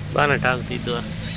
బాగా టాక్ తీద్దు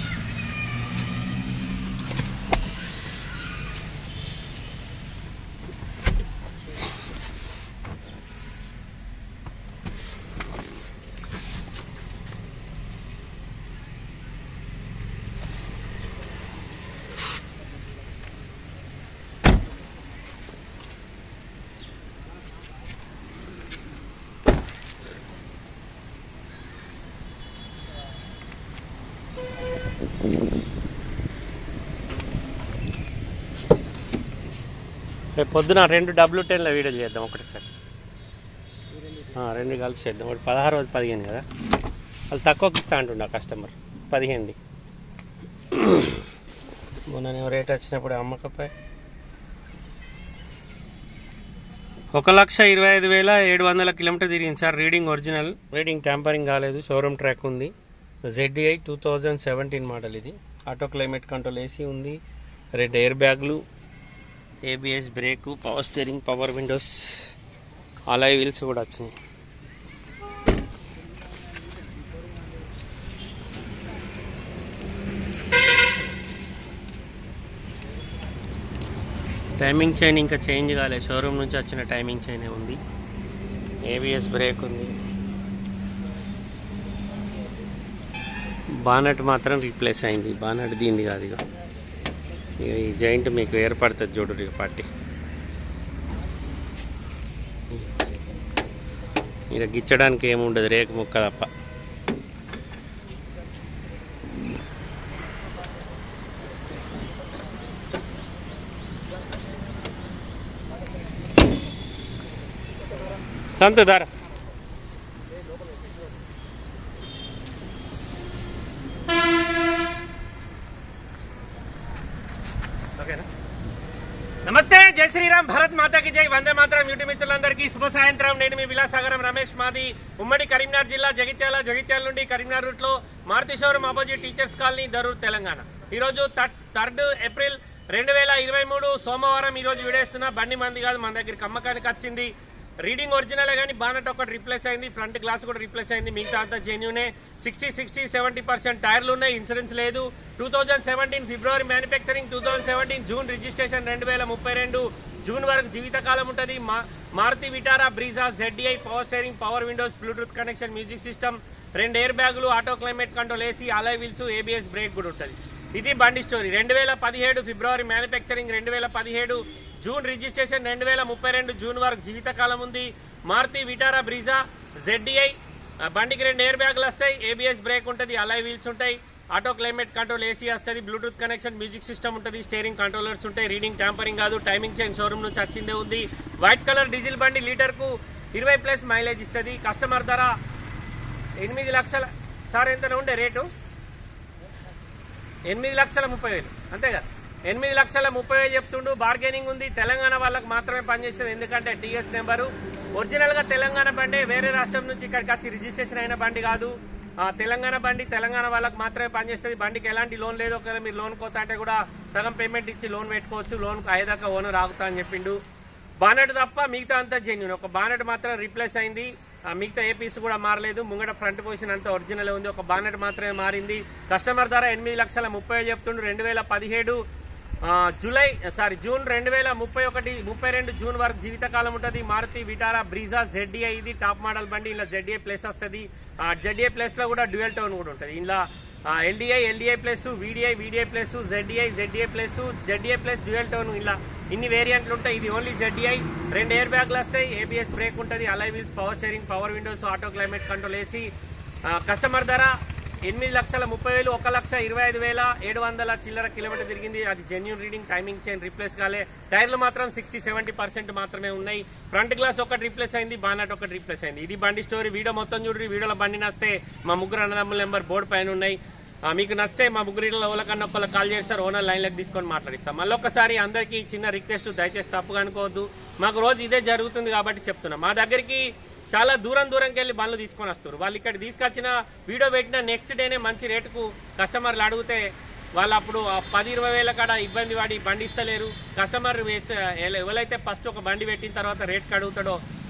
రేపు పొద్దున రెండు డబ్ల్యూ టెన్ల వీడియోలు చేద్దాం ఒకటిసారి ఆ, రెండు కలిపి చేద్దాం ఒకటి పదహారు రోజు పదిహేను కదా వాళ్ళు తక్కువకి ఇస్తా అంటుండ కస్టమర్ పదిహేనుది మొన్న రేట్ వచ్చినప్పుడు అమ్మకపోయి ఒక లక్ష ఇరవై ఐదు వేల ఏడు వందల కిలోమీటర్ తిరిగింది sir reading original reading tampering కాలేదు షోరూమ్ ట్రాక్ ఉంది ZDI two thousand seventeen model ఇది ఆటో క్లైమేట్ కంట్రోల్ ఏసీ ఉంది రెడ్ ఎయిర్ బ్యాగ్లు ABS brake power steering power windows alloy wheels కూడా వచ్చినాయి టైమింగ్ చైన్ ఇంకా చేంజ్ కాలేదు షోరూమ్ నుంచి వచ్చిన టైమింగ్ చైనే ఉంది ఏబిఎస్ బ్రేక్ ఉంది బానట్ మాత్రం రీప్లేస్ అయింది బానట్ దీనిది కాదు ఇక ఇక ఈ జాయింట్ మీకు ఏర్పడుతుంది చూడు ఇక పట్టి ఇక గిచ్చడానికి ఏముండదు రేకు ముక్క తప్ప సంత ధర ఓకేనా నమస్తే జై శ్రీరామ్ భరత్ మాతాకి జై వందే మాత్రం యూటి మిత్రులందరికీ శుభ సాయంత్రం నేను మీ విలాసాగరం రమేష్ మాది ఉమ్మడి కరీంనగర్ జిల్లా జగిత్యాల జగిత్యాల నుండి కరీంనగర్ రూట్ లో Maruti showroom opposite teachers colony Dharur Telangana ఈ రోజు థర్డ్ ఏప్రిల్ రెండు వేల ఇరవై మూడు సోమవారం ఈ రోజు విడేస్తున్న బండి మంది కాదు మన దగ్గరికి అమ్మకానికి వచ్చింది రీడింగ్ ఒరిజినలే కానీ బానట్ ఒకటి రిప్లేస్ అయింది ఫ్రంట్ గ్లాస్ కూడా రిప్లేస్ అయింది మిగతా అంతా జెన్యునే సిక్స్టీ సిక్స్టీ సెవెంటీ పర్సెంట్ టైర్లు ఉన్నాయి ఇన్సూరెన్స్ లేదు two thousand seventeen February manufacturing two thousand seventeen June registration రెండు వేల ముప్పై రెండు జూన్ వరకు జీవితకాలం ఉంటుంది మా- Maruti Vitara Brezza ZDI power steering power windows Bluetooth connection music system రెండు ఎయిర్ బ్యాగులు auto climate control AC alloy wheels ABS brake కూడా ఉంటుంది ఇది బండి స్టోరీ రెండు వేల పదిహేడు ఫిబ్రవరి మ్యానుఫ్యాక్చరింగ్ రెండు వేల పదిహేడు జూన్ రిజిస్ట్రేషన్ రెండు వేల ముప్పై రెండు జూన్ వరకు జీవితకాలం ఉంది మారుతి విటారా బ్రీజా జెడ్డీఐ ఆ, బండికి రెండు ఎయిర్ బ్యాగులు వస్తాయి ఏబిఎస్ బ్రేక్ ఉంటుంది అలై వీల్స్ ఉంటాయి ఆటో క్లైమేట్ కంట్రోల్ ఏసీ వస్తుంది బ్లూటూత్ కనెక్షన్ మ్యూజిక్ సిస్టమ్ ఉంటుంది స్టీరింగ్ కంట్రోలర్స్ ఉంటాయి రీడింగ్ ట్యాంపరింగ్ కాదు టైమింగ్ చైన్ షోరూమ్ నుంచి వచ్చిందే ఉంది వైట్ కలర్ డీజిల్ బండి లీటర్కు ఇరవై ప్లస్ మైలేజ్ ఇస్తుంది కస్టమర్ ధర ఎనిమిది లక్షల సార్ ఎంత ఉండే రేటు ఎనిమిది లక్షల ముప్పై వేలు అంతే కదా ఎనిమిది లక్షల ముప్పై వేలు చెప్తుండు బార్గెనింగ్ ఉంది తెలంగాణ వాళ్ళకి మాత్రమే పనిచేస్తుంది ఎందుకంటే టీఎస్ నెంబరు ఒరిజినల్ గా తెలంగాణ బండి వేరే రాష్ట్రం నుంచి ఇక్కడికి వచ్చి రిజిస్ట్రేషన్ అయిన బండి కాదు ఆ, తెలంగాణ బండి తెలంగాణ వాళ్ళకి మాత్రమే పనిచేస్తుంది బండికి ఎలాంటి లోన్ లేదు ఒకవేళ మీరు లోన్ కోతా అంటే కూడా సగం పేమెంట్ ఇచ్చి లోన్ పెట్టుకోవచ్చు లోన్ అయ్యేదాకా ఓనర్ ఆగుతా అని చెప్పిండు బానెట్ తప్ప మిగతా అంతా జెన్యున్ ఒక బానెట్ మాత్రం రీప్లేస్ అయింది ఆ, మిగతా ఏ పీస్ కూడా మారలేదు ముంగట ఫ్రంట్ పొజిషన్ అంతా ఒరిజినల్ ఉంది ఒక బానెట్ మాత్రమే మారింది కస్టమర్ ధర ఎనిమిది లక్షల ముప్పై చెప్తుండు రెండు వేల పదిహేడు ఆ, జూలై సారీ జూన్ రెండు వేల ముప్పై ఒకటి ముప్పై రెండు జూన్ వరకు జీవితకాలం ఉంటుంది మారుతి విటారా బ్రీజా జెడ్డీఐ ఇది టాప్ మోడల్ బండి ఇలా జెడ్డీఐ ప్లస్ వస్తుంది ఆ జెడ్డీఐ ప్లస్ లో కూడా డ్యూయల్ టోన్ కూడా ఉంటుంది ఇలా LDI LDI plus VDI VDI plus ZDI ZDI plus ZDI plus dual tone ఇలా ఇన్ని వేరియంట్లు ఉంటాయి ఇది ఓన్లీ జెడ్డీఐ రెండు ఎయిర్ బ్యాగ్లు వస్తాయి ఏబిఎస్ బ్రేక్ ఉంటుంది alloy wheels power steering power windows auto climate control AC customer ధర ఎనిమిది లక్షల ముప్పై వేలు ఒక లక్ష ఇరవై ఐదు వేల ఏడు వందల చిల్లర కిలోమీటర్ తిరిగింది అది genuine reading timing chain replace కాలే టైర్లు మాత్రం సిక్స్టీ సెవెంటీ పర్సెంట్ మాత్రమే ఉన్నాయి ఫ్రంట్ గ్లాస్ ఒకటి రిప్లేస్ అయింది బానట్ ఒకటి రిప్లేస్ అయింది ఇది బండి స్టోరీ వీడియో మొత్తం చూడండి వీడియోలో బండి నస్తే మా ముగ్గురు అన్నదమ్ముల నెంబర్ బోర్డు పైన ఉన్నాయి ఆ, మీకు నచ్చితే మా ముగ్గురిలో ఎవరికన్నా ఒకళ్ళు కాల్ చేస్తారు ఓనర్ లైన్లోకి తీసుకొని మాట్లాడిస్తాం మళ్ళీ ఒక్కసారి అందరికీ చిన్న రిక్వెస్ట్ దయచేసి తప్పుగా అనుకోవద్దు మాకు రోజు ఇదే జరుగుతుంది కాబట్టి చెప్తున్నా మా దగ్గరికి చాలా దూరం దూరంకి వెళ్ళి బండ్లు తీసుకొని వస్తారు వాళ్ళు ఇక్కడ తీసుకొచ్చిన వీడియో పెట్టిన నెక్స్ట్ డేనే మంచి రేటుకు కస్టమర్లు అడిగితే వాళ్ళు అప్పుడు ఆ పది ఇరవై వేల కాడ ఇబ్బంది పడి బండి ఇస్తలేరు కస్టమర్ వేసే ఎల- ఎవరైతే ఫస్ట్ ఒక బండి పెట్టిన తర్వాత రేట్కి అడుగుతాడో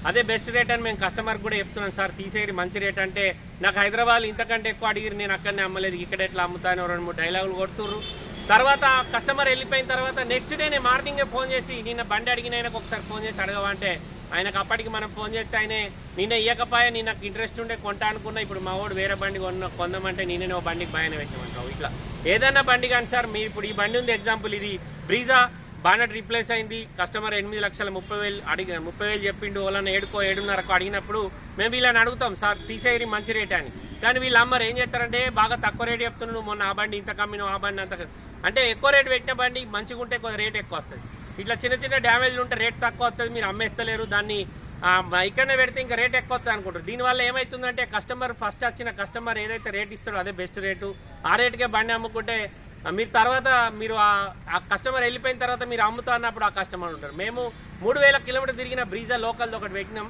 అదే బెస్ట్ రేట్ అని మేము కస్టమర్ కూడా చెప్తున్నాం సార్ తీసేరి మంచి రేట్ అంటే నాకు హైదరాబాద్ ఇంతకంటే ఎక్కువ అడిగిరు నేను అక్కడనే అమ్మలేదు ఇక్కడ ఎట్లా అమ్ముతాను రెండు మూడు డైలాగులు కొడుతుర్రు తర్వాత కస్టమర్ వెళ్ళిపోయిన తర్వాత నెక్స్ట్ డే నేను మార్నింగే ఫోన్ చేసి నిన్న బండి అడిగిన ఆయనకు ఒకసారి ఫోన్ చేసి అడగవంటే ఆయనకు అప్పటికి మనం ఫోన్ చేస్తే ఆయనే నిన్న ఇయ్యకపోయా నేను నాకు ఇంట్రెస్ట్ ఉండే కొంటా అనుకున్నా ఇప్పుడు మా వాడు వేరే బండి కొన్న కొందామంటే నేనే ఓ బండికి భయాన్ని పెట్టామంటావు ఇట్లా ఏదన్నా బండి కానీ సార్ మీరు ఇప్పుడు ఈ బండి ఉంది ఎగ్జాంపుల్ ఇది బ్రీజా బానట్ రీప్లేస్ అయింది కస్టమర్ ఎనిమిది లక్షల ముప్పై వేలు అడిగి ముప్పై వేలు చెప్పిండు వాళ్ళని ఏడుకో ఏడున్నరకు అడిగినప్పుడు మేము వీళ్ళని అడుగుతాం సార్ తీసేయరి మంచి రేట్ అని కానీ వీళ్ళు అమ్మరు ఏం చేస్తారంటే బాగా తక్కువ రేట్ చెప్తున్నాను నువ్వు మొన్న ఆ బండి ఇంత కమ్మిను ఆ బండి అంత కమ్మి-" అంటే ఎక్కువ రేట్ పెట్టిన బండి మంచిగా ఉంటే కొద్దిగా రేట్ ఎక్కువ వస్తుంది ఇట్లా చిన్న చిన్న డ్యామేజ్లు ఉంటే రేట్ తక్కువ వస్తుంది మీరు అమ్మేస్తలేరు దాన్ని ఆ, ఇక్కడనే పెడితే ఇంకా రేట్ ఎక్కువ వస్తుంది అనుకుంటారు దీనివల్ల ఏమవుతుందంటే కస్టమర్ ఫస్ట్ వచ్చిన కస్టమర్ ఏదైతే రేట్ ఇస్తాడో అదే బెస్ట్ రేటు ఆ రేటుకే బండి అమ్ముకుంటే ఆ, మీరు తర్వాత మీరు ఆ- ఆ కస్టమర్ వెళ్ళిపోయిన తర్వాత మీరు అమ్ముతా అన్నప్పుడు ఆ కస్టమర్ ఉంటారు మేము మూడు వేల కిలోమీటర్ తిరిగిన బ్రీజా లోకల్ది ఒకటి పెట్టినాం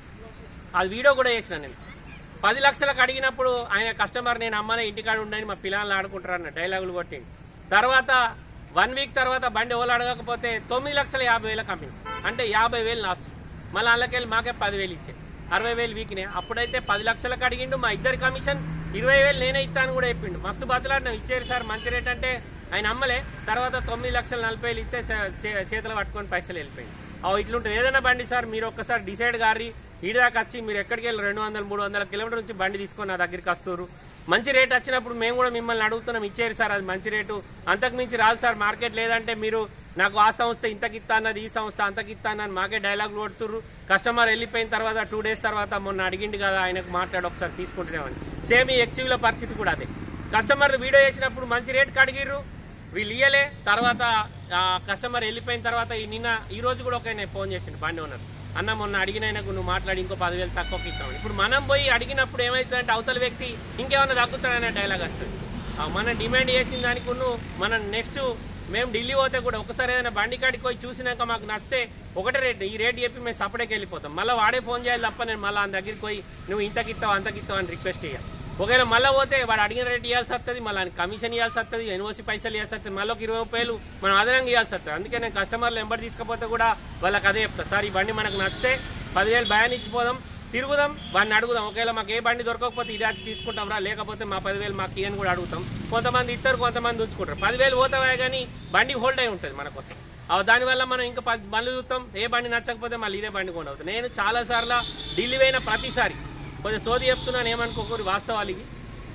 అది వీడియో కూడా చేసిన నేను పది లక్షలకు అడిగినప్పుడు ఆయన కస్టమర్ నేను అమ్మలే ఇంటికాడ ఉండని మా పిల్లలు ఆడుకుంటారు అన్న డైలాగులు కొట్టి తర్వాత వన్ వీక్ తర్వాత బండి ఎవరు అడగకపోతే తొమ్మిది లక్షల యాభై వేలకు అమ్మింది అంటే యాభై వేలు లాస్ మళ్ళీ అందులోకెళ్ళి మాకే పదివేలు ఇచ్చే అరవై వేలు వీక్నే అప్పుడైతే పది లక్షలకు అడిగిండు మా ఇద్దరి కమిషన్ ఇరవై వేలు నేనే ఇస్తాను కూడా చెప్పిండు మస్తు బతులాడినాం ఇచ్చేరు సార్ మంచి రేట్ అంటే ఆయన అమ్మలే తర్వాత తొమ్మిది లక్షల నలభై వేలు ఇస్తే చే- చే- చేతిలో పట్టుకొని పైసలు వెళ్ళిపోయింది అవు ఇట్లుంటుంది ఏదైనా బండి సార్ మీరు ఒక్కసారి డిసైడ్ గారి ఈడదాకా వచ్చి మీరు ఎక్కడికి వెళ్ళి రెండు వందల మూడు వందల కిలోమీటర్ నుంచి బండి తీసుకొని నా దగ్గరికి వస్తారు మంచి రేట్ వచ్చినప్పుడు మేము కూడా మిమ్మల్ని అడుగుతున్నాం ఇచ్చేరు సార్ అది మంచి రేటు అంతకు మించి రాదు సార్ మార్కెట్ లేదంటే మీరు నాకు ఆ సంస్థ ఇంతకిత్తా అన్నది ఈ సంస్థ అంతకిత్తా అన్నది మాకే డైలాగులు కొడుతుర్రు కస్టమర్ వెళ్ళిపోయిన తర్వాత టూ డేస్ తర్వాత మొన్న అడిగిండు కదా ఆయనకు మాట్లాడి ఒకసారి తీసుకుంటున్నామని సేమ్ ఈ ఎక్స్యూల పరిస్థితి కూడా అదే కస్టమర్లు వీడియో చేసినప్పుడు మంచి రేట్కి అడిగిర్రు వీళ్ళు ఇయ్యలే తర్వాత ఆ కస్టమర్ వెళ్ళిపోయిన తర్వాత ఈ నిన్న ఈ రోజు కూడా ఒక ఆయన ఫోన్ చేసిండు బండి ఓనర్ అన్న మొన్న అడిగిన ఆయనకు నువ్వు మాట్లాడి ఇంకో పదివేలు తక్కువకి ఇస్తావు ఇప్పుడు మనం పోయి అడిగినప్పుడు ఏమవుతుందంటే అవతల వ్యక్తి ఇంకేమన్నా తగ్గుతాడనే డైలాగ్ వస్తుంది ఆ మనం డిమాండ్ చేసిన దానికి నువ్వు మనం నెక్స్ట్ మేము ఢిల్లీ పోతే కూడా ఒకసారి ఏదైనా బండి కాడికి పోయి చూసినాక మాకు నచ్చితే ఒకటే రేట్ ఈ రేట్ చెప్పి మేము సపరేట్కి వెళ్ళిపోతాం మళ్ళీ వాడే ఫోన్ చేయాలి తప్ప నేను మళ్ళీ ఆయన దగ్గరికి పోయి నువ్వు ఇంతకిస్తావు అంతకిస్తావు అని రిక్వెస్ట్ చేయాలి ఒకవేళ మళ్ళీ పోతే వాడు అడిగిన రేట్ ఇవ్వాల్సి వస్తుంది మళ్ళీ ఆయన కమిషన్ ఇవ్వాల్సి వస్తుంది ఎన్ఓసి పైసలు ఇవ్వాల్సి వస్తుంది మళ్ళీ ఒక ఇరవై రూపాయలు మనం అదనంగా ఇవ్వాల్సి వస్తుంది అందుకే నేను కస్టమర్లు ఎంబడి తీసుకపోతే కూడా వాళ్ళకి అదే చెప్తా సార్ ఈ బండి మనకు నచ్చితే పదివేలు భయాన్ని ఇచ్చిపోదాం తిరుగుదాం వాడిని అడుగుదాం ఒకవేళ మాకు ఏ బండి దొరకకపోతే ఇది వచ్చి తీసుకుంటాం రా లేకపోతే మా పదివేలు మాకు ఇయని కూడా అడుగుతాం కొంతమంది ఇస్తారు కొంతమంది ఉంచుకుంటారు పదివేలు పోతావే కానీ బండి హోల్డ్ అయి ఉంటుంది మన కోసం ఆ దానివల్ల మనం ఇంకా పది బండ్లు చూస్తాం ఏ బండి నచ్చకపోతే మళ్ళీ ఇదే బండి కొండవుతాం నేను చాలా సార్లు ఢిల్లీ పోయిన ప్రతిసారి కొంచెం సోది చెప్తున్నాను ఏమనుకోకూరి వాస్తవాలు ఇవి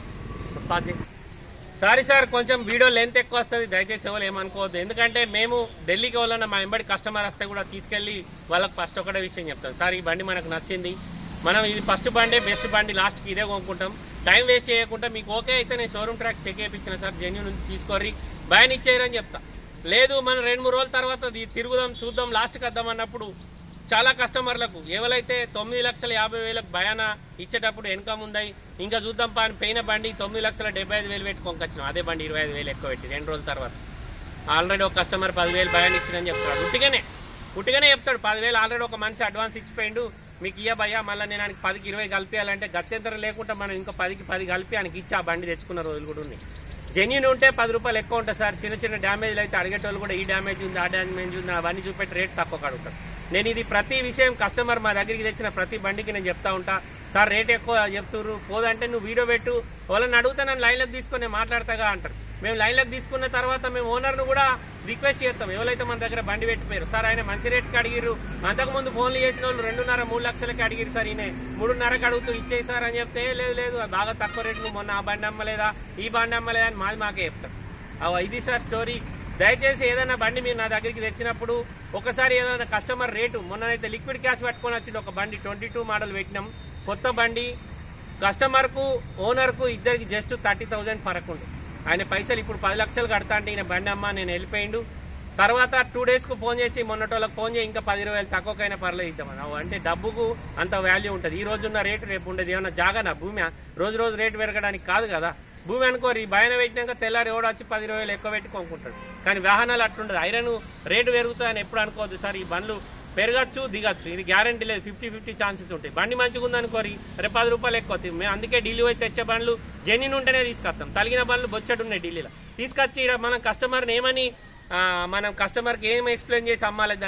పాస్ చేయి. సారీ సార్ కొంచెం వీడియో లెంత్ ఎక్కువ వస్తుంది దయచేసి ఎవరు ఏమనుకోవద్దు ఎందుకంటే మేము ఢిల్లీకి వాళ్ళన్న మా ఎంబడి కస్టమర్ వస్తే కూడా తీసుకెళ్ళి వాళ్ళకి ఫస్ట్ ఒకటే విషయం చెప్తాం సార్ ఈ బండి మనకు నచ్చింది మనం ఇది ఫస్ట్ బండి బెస్ట్ బండి లాస్ట్కి ఇదే కొనుక్కుంటాం టైం వేస్ట్ చేయకుండా మీకు ఓకే అయితే నేను షోరూమ్ ట్రాక్ చెక్ చేయించిన సార్ జెన్యున్ నుంచి తీసుకోరి భయం ఇచ్చేయరని చెప్తా లేదు మనం రెండు మూడు రోజుల తర్వాత ఇది తిరుగుదాం చూద్దాం లాస్ట్కి వద్దాం అన్నప్పుడు చాలా కస్టమర్లకు ఎవరైతే తొమ్మిది లక్షల యాభై వేలకు భయాన ఇచ్చేటప్పుడు వెనక ఉందాయి ఇంకా చూద్దాం పా అని పోయిన బండి తొమ్మిది లక్షల డెబ్బై ఐదు వేలు పెట్టి కొనుకొచ్చినాం అదే బండి ఇరవై ఐదు వేలు ఎక్కువ పెట్టి రెండు రోజుల తర్వాత ఆల్రెడీ ఒక కస్టమర్ పదివేలు భయాన్ని ఇచ్చిందని చెప్తాడు ఉట్టిగానే ఉట్టిగానే చెప్తాడు పదివేలు ఆల్రెడీ ఒక మనిషి అడ్వాన్స్ ఇచ్చిపోయిండు మీకు ఇయ్య భయ్యా మళ్ళీ నేను ఆయనకి పదికి ఇరవై కలిపేయాలంటే గత్యంతరం లేకుండా మనం ఇంకా పదికి పది కలిపి ఆయనకి ఇచ్చి ఆ బండి తెచ్చుకున్న రోజులు కూడా ఉన్నాయి జెన్యున్ ఉంటే పది రూపాయలు ఎక్కువ ఉంటుంది సార్ చిన్న చిన్న డ్యామేజ్లు అయితే అడిగేటోళ్ళు కూడా ఈ డ్యామేజ్ ఉంది ఆ డ్యామేజ్ ఉంది అవన్నీ చూపెట్టి రేట్ తక్కువ కడుగుతారు నేను ఇది ప్రతి విషయం కస్టమర్ మా దగ్గరికి తెచ్చిన ప్రతి బండికి నేను చెప్తా ఉంటా సార్ రేట్ ఎక్కువ చెప్తుర్రు పోదంటే నువ్వు వీడియో పెట్టు వాళ్ళని అడిగితే నన్ను లైన్లోకి తీసుకొని నేను మాట్లాడతాగా అంటారు మేము లైన్లోకి తీసుకున్న తర్వాత మేము ఓనర్ను కూడా రిక్వెస్ట్ చేస్తాం ఎవరైతే మన దగ్గర బండి పెట్టిపోయారు సార్ ఆయన మంచి రేట్కి అడిగిర్రు అంతకుముందు ఫోన్లు చేసిన వాళ్ళు రెండున్నర మూడు లక్షలకి అడిగిరు సార్ ఈయన మూడున్నరకి అడుగుతూ ఇచ్చేయి సార్ అని చెప్తే లేదు లేదు అది బాగా తక్కువ రేటు నువ్వు మొన్న ఆ బండి అమ్మలేదా ఈ బండి అమ్మలేదా అని మాది మాకే చెప్తారు అవ ఇది సార్ స్టోరీ దయచేసి ఏదైనా బండి మీరు నా దగ్గరికి తెచ్చినప్పుడు ఒకసారి ఏదైనా కస్టమర్ రేటు మొన్ననైతే లిక్విడ్ క్యాష్ పట్టుకొని వచ్చిండు ఒక బండి ట్వంటీ టూ మోడల్ పెట్టినాం కొత్త బండి కస్టమర్కు ఓనర్కు ఇద్దరికి జస్ట్ థర్టీ థౌజండ్ ఫరక్ ఉంది ఆయన పైసలు ఇప్పుడు పది లక్షలు కడతా అంటే ఈయన బండి అమ్మ నేను వెళ్ళిపోయిండు తర్వాత టూ డేస్కు ఫోన్ చేసి మొన్నటోళ్ళకి ఫోన్ చేసి ఇంకా పది ఇరవై వేలు తక్కువకైనా పర్లేదు ఇద్దామని అవు అంటే డబ్బుకు అంత వాల్యూ ఉంటుంది ఈ రోజున్న రేటు రేపు ఉండేది ఏమన్నా జాగానా భూమి రోజు రోజు రేటు పెరగడానికి కాదు కదా భూమి అనుకోరు ఈ భయన పెట్టినాక తెల్లారి ఎవడు వచ్చి పది ఇరవై వేలు ఎక్కువ పెట్టి కొనుక్కుంటాడు కానీ వాహనాలు అట్లుండదు ఐరన్ రేటు పెరుగుతుందని ఎప్పుడు అనుకోవద్దు సార్ ఈ బండ్లు పెరగచ్చు దిగచ్చు ఇది గ్యారంటీ లేదు ఫిఫ్టీ ఫిఫ్టీ ఛాన్సెస్ ఉంటాయి బండి మంచిగా ఉందనుకోరి రేపు పది రూపాయలు ఎక్కువ అవుతాయి మేము అందుకే ఢిల్లీ పోయి తెచ్చే బండ్లు జెన్యున్ ఉంటేనే తీసుకొస్తాం తలిగిన బండ్లు బొచ్చడు ఉన్నాయి ఢిల్లీలో తీసుకొచ్చి ఈడ మనం కస్టమర్ని ఏమని ఆ, మనం కస్టమర్కి ఏం ఎక్స్ప్లెయిన్ చేసి అమ్మాలి దాన్ని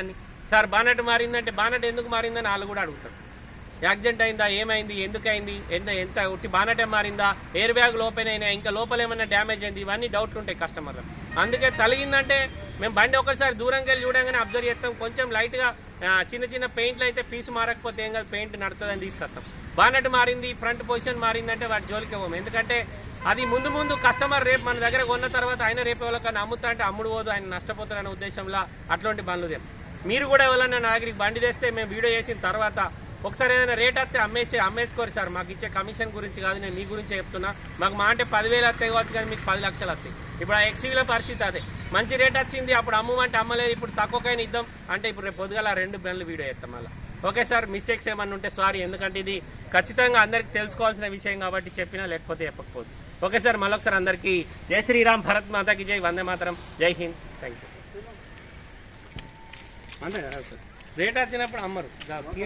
సార్ బానట్ మారిందంటే బానట్ ఎందుకు మారిందని వాళ్ళు కూడా అడుగుతారు యాక్సిడెంట్ అయిందా ఏమైంది ఎందుకు అయింది ఎంత ఎంత ఉట్టి బానటే మారిందా ఎయిర్ బ్యాగ్ ఓపెన్ అయినా ఇంకా లోపల ఏమైనా డ్యామేజ్ అయింది ఇవన్నీ డౌట్లు ఉంటాయి కస్టమర్లు అందుకే తలిగిందంటే మేము బండి ఒకసారి దూరంకి వెళ్ళి చూడంగానే అబ్జర్వ్ చేస్తాం కొంచెం లైట్గా ఆ, చిన్న చిన్న పెయింట్లు అయితే పీసు మారకపోతే ఏం కాదు పెయింట్ నడుతుందని తీసుకొస్తాం బానట్ మారింది ఫ్రంట్ పొజిషన్ మారిందంటే వాటి జోలికి ఇవ్వము ఎందుకంటే అది ముందు ముందు కస్టమర్ రేపు మన దగ్గర కొన్న తర్వాత ఆయన రేపు ఎవరికైనా అమ్ముతా అంటే అమ్ముడు పోదు ఆయన నష్టపోతారనే ఉద్దేశంలో అట్లాంటి బండ్లు తెం మీరు కూడా ఎవరైనా నా దగ్గరికి బండి తెస్తే మేము వీడియో చేసిన తర్వాత ఒకసారి ఏదైనా రేట్ వస్తే అమ్మేసి అమ్మేసుకోరు సార్ మాకు ఇచ్చే కమిషన్ గురించి కాదు నేను మీ గురించే చెప్తున్నా మాకు మా అంటే పదివేలు వస్తాయి కావచ్చు కానీ మీకు పది లక్షలు వస్తాయి ఇప్పుడు ఆ ఎక్సీవీల పరిస్థితి అదే మంచి రేట్ వచ్చింది అప్పుడు అమ్మమంటే అమ్మలేదు ఇప్పుడు తక్కువకైనా ఇద్దాం అంటే ఇప్పుడు రేపు పొద్దుగాల ఆ రెండు బండ్లు వీడియో చేస్తాం మళ్ళీ ఓకే సార్ మిస్టేక్స్ ఏమన్నా ఉంటే సారీ ఎందుకంటే ఇది ఖచ్చితంగా అందరికి తెలుసుకోవాల్సిన విషయం కాబట్టి చెప్పినా లేకపోతే చెప్పకపోదు ఓకే సార్ మళ్ళొకసారి అందరికీ జై శ్రీరామ్ భరత్ మాతాకి జై వందే మాతరం జై హింద్ థ్యాంక్ యూ అంతే కదా సార్ రేట్ వచ్చినప్పుడు అమ్మరు